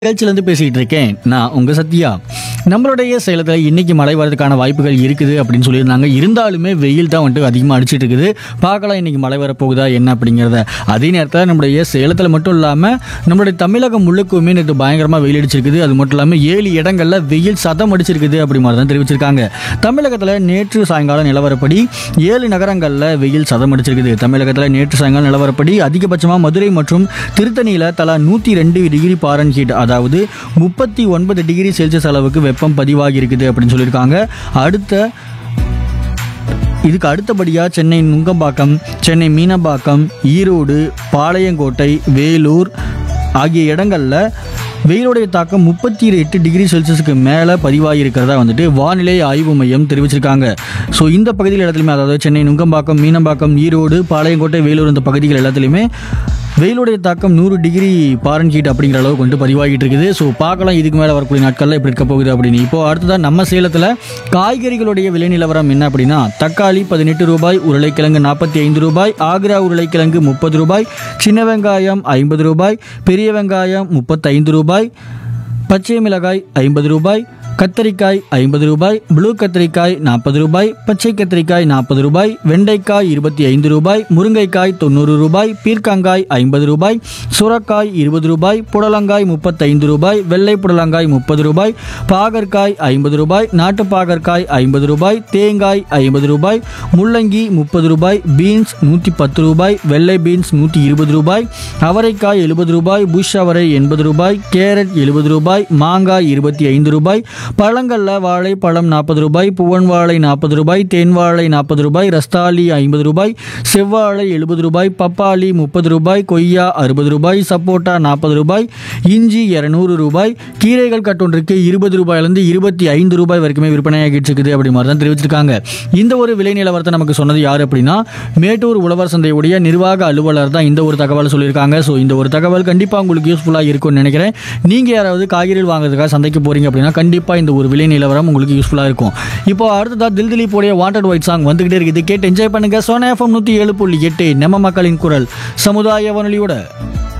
நிகழ்ச்சியிலேருந்து பேசிக்கிட்டு இருக்கேன் நான் உங்கள் சத்யா நம்மளுடைய சேலத்தில் இன்னைக்கு மழை வரதுக்கான வாய்ப்புகள் இருக்குது அப்படின்னு சொல்லியிருந்தாங்க இருந்தாலுமே வெயில் தான் வந்துட்டு அதிகமாக அடிச்சிட்டு இருக்குது பார்க்கலாம் இன்னைக்கு மழை வரப்போகுதா என்ன அப்படிங்கிறத அதே நேரத்தில் நம்மளுடைய சேலத்தில் மட்டும் இல்லாமல் நம்மளுடைய தமிழகம் முழுக்குமே நேற்று பயங்கரமாக வெயில் அடிச்சிருக்குது அது மட்டும் இல்லாமல் ஏழு இடங்களில் வெயில் சதம் அடிச்சிருக்குது அப்படி மாதிரி தான் தெரிவிச்சிருக்காங்க தமிழகத்தில் நேற்று சாயங்காலம் நிலவரப்படி ஏழு நகரங்களில் வெயில் சதம் அடிச்சிருக்குது தமிழகத்தில் நேற்று சாயங்காலம் நிலவரப்படி அதிகபட்சமாக மதுரை மற்றும் திருத்தணியில் தலா நூற்றி ரெண்டு டிகிரி பாரன் ஹீட் அதாவது முப்பத்தி ஒன்பது டிகிரி செல்சியஸ் அளவுக்கு வெப்பம் பதிவாகி இருக்குது அப்படின்னு சொல்லியிருக்காங்க அடுத்த இதுக்கு அடுத்தபடியாக சென்னை நுங்கம்பாக்கம் சென்னை மீனம்பாக்கம் ஈரோடு பாளையங்கோட்டை வேலூர் ஆகிய இடங்களில் வெயிலுடைய தாக்கம் முப்பத்தி எட்டு டிகிரி செல்சியஸுக்கு மேலே பதிவாகி இருக்கிறதா வந்துட்டு வானிலை ஆய்வு மையம் தெரிவிச்சிருக்காங்க ஸோ இந்த பகுதிகள் இடத்துலையுமே அதாவது சென்னை நுங்கம்பாக்கம் மீனம்பாக்கம் ஈரோடு பாளையங்கோட்டை வேலூர் இந்த பகுதிகள் எல்லாத்துலேயுமே வெயிலுடைய தாக்கம் நூறு டிகிரி பாரன்ஹீட் அப்படிங்கிற அளவுக்கு வந்துட்டு பதிவாகிட்டு இருக்குது ஸோ பார்க்கலாம் இதுக்கு மேலே வரக்கூடிய நாட்களில் எப்படி இருக்க போகுது அப்படின்னு இப்போ அடுத்ததான் நம்ம சேலத்தில் காய்கறிகளுடைய விலை நிலவரம் என்ன அப்படின்னா தக்காளி பதினெட்டு ரூபாய் உருளைக்கிழங்கு நாற்பத்தி ஐந்து ரூபாய் ஆக்ரா உருளைக்கிழங்கு முப்பது ரூபாய் சின்ன வெங்காயம் ஐம்பது ரூபாய் பெரிய வெங்காயம் முப்பத்தைந்து ரூபாய் பச்சை மிளகாய் ஐம்பது ரூபாய் கத்தரிக்காய் ஐம்பது ரூபாய் ப்ளூ கத்திரிக்காய் நாற்பது ரூபாய் பச்சை கத்திரிக்காய் நாற்பது ரூபாய் வெண்டைக்காய் இருபத்தி ஐந்து ரூபாய் முருங்கைக்காய் தொண்ணூறு ரூபாய் பீர்க்கங்காய் ஐம்பது ரூபாய் சுரக்காய் இருபது ரூபாய் புடலங்காய் முப்பத்தைந்து ரூபாய் வெள்ளை புடலங்காய் முப்பது ரூபாய் பாகற்காய் ஐம்பது ரூபாய் நாட்டு பாகற்காய் ஐம்பது ரூபாய் தேங்காய் ஐம்பது ரூபாய் முள்ளங்கி முப்பது ரூபாய் பீன்ஸ் நூற்றி பத்து ரூபாய் வெள்ளை பீன்ஸ் நூற்றி இருபது ரூபாய் அவரைக்காய் எழுபது ரூபாய் புஷ் அவரை எண்பது ரூபாய் கேரட் எழுபது ரூபாய் மாங்காய் இருபத்தி ஐந்து ரூபாய் பழங்களில் வாழை பழம் நாற்பது ரூபாய் புவன் வாழை நாற்பது ரூபாய் தேன் வாழை நாற்பது ரூபாய் ரஸ்தாலி ஐம்பது ரூபாய் செவ்வாழை எழுபது ரூபாய் பப்பாளி முப்பது ரூபாய் கொய்யா அறுபது ரூபாய் சப்போட்டா நாற்பது ரூபாய் இஞ்சி இரநூறு ரூபாய் கீரைகள் கட்டொன்றுக்கு இருபது ரூபாயிலிருந்து இருபத்தி ஐந்து ரூபாய் வரைக்குமே விற்பனையாகிட்டு இருக்குது அப்படி மாதிரி தான் தெரிவிச்சிருக்காங்க இந்த ஒரு விலை நிலவரத்தை நமக்கு சொன்னது யார் அப்படின்னா மேட்டூர் உழவர் சந்தையுடைய நிர்வாக அலுவலர் தான் இந்த ஒரு தகவல் சொல்லியிருக்காங்க ஸோ இந்த ஒரு தகவல் கண்டிப்பாக உங்களுக்கு யூஸ்ஃபுல்லாக இருக்கும்னு நினைக்கிறேன் நீங்கள் யாராவது காய்கறிகள் வாங்குறதுக்காக சந்தைக்கு போகிறீங்க அப்படின்னா கண்டிப்பாக இந்த ஒரு விலை நிலவரம் உங்களுக்கு யூஸ்ஃபுல்லாக இருக்கும் இப்போ அடுத்ததாக தில் திலீப்போடைய வாண்டட் ஒயிட் சாங் வந்துகிட்டே இருக்குது கேட்டு என்ஜாய் பண்ணுங்க சோனா எஃப்எம் நூற்றி ஏழு புள்ளி எட்டு நம்ம மக்களின் குரல் சமுதாய வானொலியோட